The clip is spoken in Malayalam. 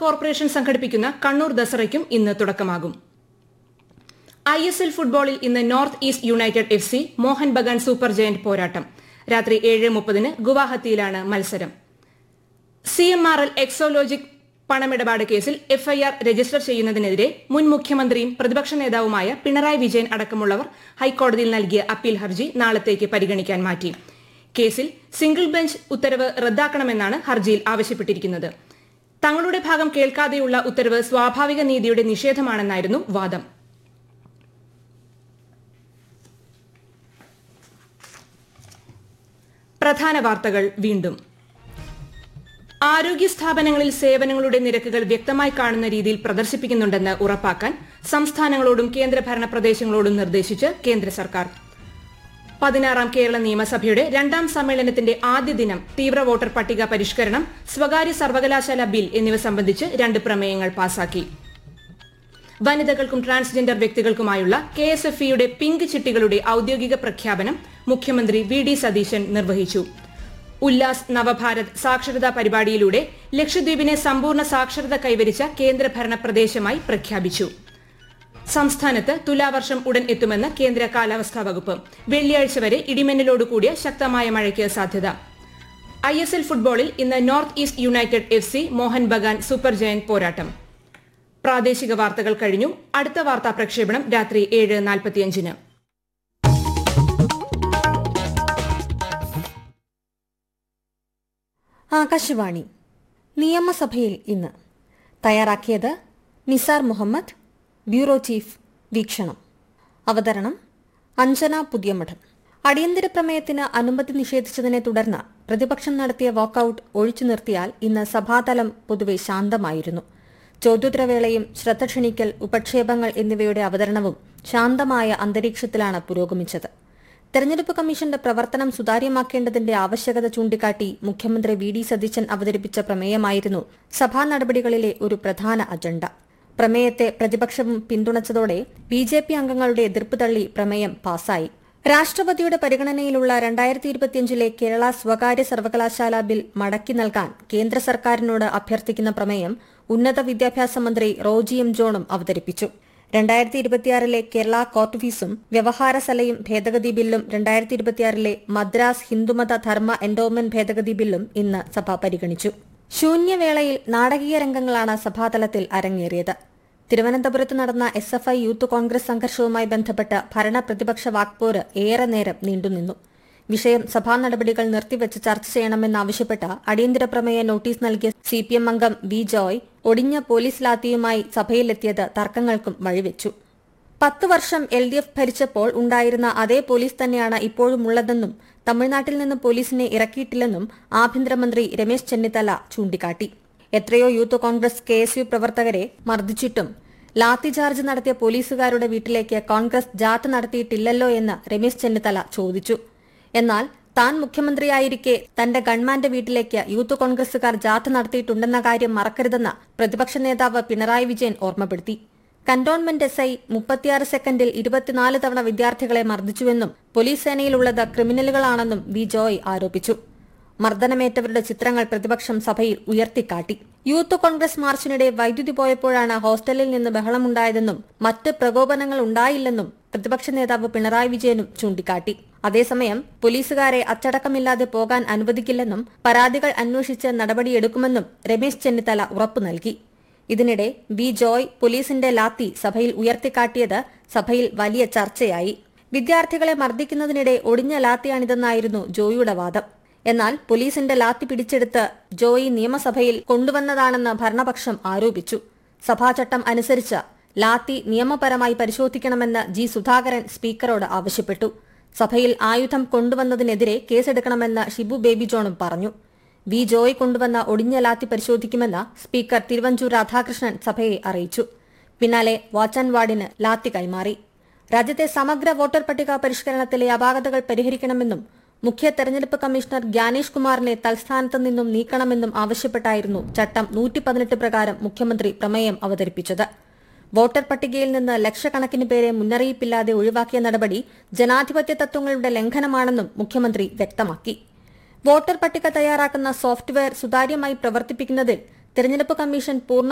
കോർപ്പറേഷൻ സംഘടിപ്പിക്കുന്ന കണ്ണൂർ ദസറയ്ക്കും ഇന്ന് തുടക്കമാകും ഐ എസ് എൽ ഫുട്ബോളിൽ ഇന്ന് north east united F C Mohan Bagan super giant പോരാട്ടം രാത്രി ഏഴ് മുപ്പതിന് ഗുവാഹത്തിയിലാണ് മത്സരം C M R L Exalogic പണമിടപാട് കേസിൽ എഫ്ഐആർ രജിസ്റ്റർ ചെയ്യുന്നതിനെതിരെ മുൻ മുഖ്യമന്ത്രിയും പ്രതിപക്ഷ നേതാവുമായ പിണറായി വിജയൻ അടക്കമുള്ളവർ ഹൈക്കോടതിയിൽ നൽകിയ അപ്പീൽ ഹർജി നാളത്തേക്ക് പരിഗണിക്കാൻ മാറ്റി കേസിൽ സിംഗിൾ ബെഞ്ച് ഉത്തരവ് റദ്ദാക്കണമെന്നാണ് ഹർജിയിൽ ആവശ്യപ്പെട്ടിരിക്കുന്നത് തങ്ങളുടെ ഭാഗം കേൾക്കാതെയുള്ള ഉത്തരവ് സ്വാഭാവിക നീതിയുടെ നിഷേധമാണെന്നായിരുന്നു വാദം പ്രധാന വാർത്തകൾ വീണ്ടും ആരോഗ്യ സ്ഥാപനങ്ങളിൽ സേവനങ്ങളുടെ നിരക്കുകൾ വ്യക്തമായി കാണുന്ന രീതിയിൽ പ്രദർശിപ്പിക്കുന്നുണ്ടെന്ന് ഉറപ്പാക്കാൻ സംസ്ഥാനങ്ങളോടും കേന്ദ്രഭരണ പ്രദേശങ്ങളോടും നിർദ്ദേശിച്ച് കേന്ദ്ര സർക്കാർ പതിനാറാം കേരള നിയമസഭയുടെ രണ്ടാം സമ്മേളനത്തിന്റെ ആദ്യ ദിനം തീവ്ര വോട്ടർ പട്ടിക പരിഷ്കരണം സ്വകാര്യ സർവകലാശാല ബിൽ എന്നിവ സംബന്ധിച്ച് രണ്ട് പ്രമേയങ്ങൾ പാസാക്കി വനിതകൾക്കും ട്രാൻസ്ജെൻഡർ വ്യക്തികൾക്കുമായുള്ള കെ എസ് എഫ് ഇയുടെ പിങ്ക് ചിട്ടികളുടെ ഔദ്യോഗിക പ്രഖ്യാപനം മുഖ്യമന്ത്രി വി ഡി സതീശൻ നിർവഹിച്ചു ഉല്ലാസ് നവഭാരത് സാക്ഷരതാ പരിപാടിയിലൂടെ ലക്ഷദ്വീപിനെ സമ്പൂർണ്ണ സാക്ഷരത കൈവരിച്ച കേന്ദ്രഭരണ പ്രദേശമായി പ്രഖ്യാപിച്ചു സംസ്ഥാനത്ത് തുലാവർഷം ഉടൻ എത്തുമെന്ന് കേന്ദ്ര കാലാവസ്ഥാ വകുപ്പ് വെള്ളിയാഴ്ച വരെ ഇടിമിന്നലോടുകൂടിയ ശക്തമായ മഴയ്ക്ക് സാധ്യത ഐ എസ് എൽ ഫുട്ബോളിൽ ഇന്ന് north east united F C Mohan Bagan super giant പോരാട്ടം പ്രാദേശിക വാർത്തകൾ കഴിഞ്ഞു അടുത്ത വാർത്താ പ്രക്ഷേപണം രാത്രി ഏഴ് നാൽപ്പത്തിയഞ്ചിന് ആകാശവാണി നിയമസഭയിൽ ഇന്ന് തയ്യാറാക്കിയത് നിസാർ മുഹമ്മദ് ബ്യൂറോ ചീഫ് വീക്ഷണം അവതരണം അഞ്ജന പുതിയമഠം അടിയന്തര പ്രമേയത്തിന് അനുമതി നിഷേധിച്ചതിനെ തുടർന്ന് പ്രതിപക്ഷം നടത്തിയ വാക്കൌട്ട് ഒഴിച്ചു നിർത്തിയാൽ ഇന്ന് സഭാതലം പൊതുവെ ശാന്തമായിരുന്നു ചോദ്യോത്തരവേളയും ശ്രദ്ധ ക്ഷണിക്കൽ ഉപക്ഷേപങ്ങൾ എന്നിവയുടെ അവതരണവും ശാന്തമായ അന്തരീക്ഷത്തിലാണ് പുരോഗമിച്ചത് തെരഞ്ഞെടുപ്പ് കമ്മീഷന്റെ പ്രവർത്തനം സുതാര്യമാക്കേണ്ടതിന്റെ ആവശ്യകത ചൂണ്ടിക്കാട്ടി മുഖ്യമന്ത്രി വി ഡി സതീശൻ അവതരിപ്പിച്ച പ്രമേയമായിരുന്നു സഭാ നടപടികളിലെ ഒരു പ്രധാന അജണ്ട പ്രമേയത്തെ പ്രതിപക്ഷവും പിന്തുണച്ചതോടെ ബി ജെ പി അംഗങ്ങളുടെ എതിർപ്പ് തള്ളി പ്രമേയം പാസായി രാഷ്ട്രപതിയുടെ പരിഗണനയിലുള്ള രണ്ടായിരത്തി ഇരുപത്തിയഞ്ചിലെ കേരള സ്വകാര്യ സർവകലാശാല ബിൽ മടക്കി നൽകാൻ കേന്ദ്ര സർക്കാരിനോട് അഭ്യർത്ഥിക്കുന്ന പ്രമേയം ഉന്നത വിദ്യാഭ്യാസ മന്ത്രി റോജി എം ജോണും അവതരിപ്പിച്ചു രണ്ടായിരത്തി ഇരുപത്തിയാറിലെ കേരള കോർട്ട് ഫീസും വ്യവഹാര സലയും ഭേദഗതി ബില്ലും രണ്ടായിരത്തി ഇരുപത്തിയാറിലെ മദ്രാസ് ഹിന്ദുമത ധർമ്മ എൻഡോമെന്റ് ഭേദഗതി ബില്ലും ഇന്ന് സഭ പരിഗണിച്ചു ശൂന്യവേളയിൽ നാടകീയ രംഗങ്ങളാണ് സഭാതലത്തിൽ അരങ്ങേറിയത് തിരുവനന്തപുരത്ത് നടന്ന S F I youth Congress സംഘർഷവുമായി ബന്ധപ്പെട്ട് ഭരണ പ്രതിപക്ഷ വാക്പോര് ഏറെ നേരം നീണ്ടുനിന്നു വിഷയം സഭാ നടപടികൾ നിർത്തിവെച്ച് ചർച്ച ചെയ്യണമെന്നാവശ്യപ്പെട്ട് അടിയന്തര പ്രമേയ നോട്ടീസ് നൽകിയ സി പി എം അംഗം വി ജോയ് ഒടിഞ്ഞ പോലീസ് ലാത്തിയുമായി സഭയിലെത്തിയത് തർക്കങ്ങൾക്കും വഴിവെച്ചു പത്ത് വർഷം എൽ ഡി എഫ് ഭരിച്ചപ്പോൾ ഉണ്ടായിരുന്ന അതേ പോലീസ് തന്നെയാണ് ഇപ്പോഴും ഉള്ളതെന്നും തമിഴ്നാട്ടിൽ നിന്ന് പോലീസിനെ ഇറക്കിയിട്ടില്ലെന്നും ആഭ്യന്തരമന്ത്രി രമേശ് ചെന്നിത്തല ചൂണ്ടിക്കാട്ടി എത്രയോ youth Congress K S U പ്രവർത്തകരെ മർദ്ദിച്ചിട്ടും ലാത്തി ചാർജ് നടത്തിയ പോലീസുകാരുടെ വീട്ടിലേക്ക് കോൺഗ്രസ് ജാഥ നടത്തിയിട്ടില്ലല്ലോ എന്ന് രമേശ് ചെന്നിത്തല ചോദിച്ചു എന്നാൽ താൻ മുഖ്യമന്ത്രിയായിരിക്കെ തന്റെ ഗൺമാന്റെ വീട്ടിലേക്ക് യൂത്ത് കോൺഗ്രസുകാർ ജാഥ നടത്തിയിട്ടുണ്ടെന്ന കാര്യം മറക്കരുതെന്ന് പ്രതിപക്ഷ നേതാവ് പിണറായി വിജയൻ ഓർമ്മപ്പെടുത്തി കന്റോൺമെന്റ് എസ് ഐ മുപ്പത്തിയാറ് സെക്കൻഡിൽ ഇരുപത്തിനാല് തവണ വിദ്യാർത്ഥികളെ മർദ്ദിച്ചുവെന്നും പോലീസ് സേനയിലുള്ളത് ക്രിമിനലുകളാണെന്നും വി ജോയ് ആരോപിച്ചു മർദ്ദനമേറ്റവരുടെ ചിത്രങ്ങൾ പ്രതിപക്ഷം സഭയിൽ ഉയർത്തിക്കാട്ടി യൂത്ത് കോൺഗ്രസ് മാർച്ചിനിടെ വൈദ്യുതി പോയപ്പോഴാണ് ഹോസ്റ്റലിൽ നിന്ന് ബഹളമുണ്ടായതെന്നും മറ്റ് പ്രകോപനങ്ങൾ ഉണ്ടായില്ലെന്നും പ്രതിപക്ഷ നേതാവ് പിണറായി വിജയനും ചൂണ്ടിക്കാട്ടി അതേസമയം പോലീസുകാരെ അച്ചടക്കമില്ലാതെ പോകാൻ അനുവദിക്കില്ലെന്നും പരാതികൾ അന്വേഷിച്ച് നടപടിയെടുക്കുമെന്നും രമേശ് ചെന്നിത്തല ഉറപ്പു നൽകി ഇതിനിടെ വി ജോയ് പോലീസിന്റെ ലാത്തി സഭയിൽ ഉയർത്തിക്കാട്ടിയത് സഭയിൽ വലിയ ചർച്ചയായി വിദ്യാർത്ഥികളെ മർദ്ദിക്കുന്നതിനിടെ ഒടിഞ്ഞ ലാത്തിയാണിതെന്നായിരുന്നു ജോയിയുടെ വാദം എന്നാൽ പോലീസിന്റെ ലാത്തി പിടിച്ചെടുത്ത് ജോയി നിയമസഭയിൽ കൊണ്ടുവന്നതാണെന്ന് ഭരണപക്ഷം ആരോപിച്ചു സഭാചട്ടം അനുസരിച്ച് ലാത്തി നിയമപരമായി പരിശോധിക്കണമെന്ന് ജി സുധാകരൻ സ്പീക്കറോട് ആവശ്യപ്പെട്ടു സഭയിൽ ആയുധം കൊണ്ടുവന്നതിനെതിരെ കേസെടുക്കണമെന്ന് ഷിബു ബേബി ജോണും പറഞ്ഞു വി ജോയ് കൊണ്ടുവന്ന ഒടിഞ്ഞ ലാത്തി പരിശോധിക്കുമെന്ന് സ്പീക്കർ തിരുവഞ്ചൂർ രാധാകൃഷ്ണൻ സഭയെ അറിയിച്ചു പിന്നാലെ വാച്ച് ആൻഡ് വാർഡിന് ലാത്തി കൈമാറി രാജ്യത്തെ സമഗ്ര വോട്ടർ പട്ടിക പരിഷ്കരണത്തിലെ അപാകതകൾ പരിഹരിക്കണമെന്നും മുഖ്യ തെരഞ്ഞെടുപ്പ് കമ്മീഷണർ ഗ്യാനേഷ് കുമാറിനെ തൽസ്ഥാനത്ത് നിന്നും നീക്കണമെന്നും ആവശ്യപ്പെട്ടായിരുന്നു ചട്ടം നൂറ്റി പതിനെട്ട് പ്രകാരം മുഖ്യമന്ത്രി പ്രമേയം അവതരിപ്പിച്ചത് വോട്ടർ പട്ടികയിൽ നിന്ന് ലക്ഷക്കണക്കിന് പേരെ മുന്നറിയിപ്പില്ലാതെ ഒഴിവാക്കിയ നടപടി ജനാധിപത്യ തത്വങ്ങളുടെ ലംഘനമാണെന്നും മുഖ്യമന്ത്രി വ്യക്തമാക്കി വോട്ടർ പട്ടിക തയ്യാറാക്കുന്ന സോഫ്റ്റ്വെയർ സുതാര്യമായി പ്രവർത്തിപ്പിക്കുന്നതിൽ തെരഞ്ഞെടുപ്പ് കമ്മീഷൻ പൂർണ്ണ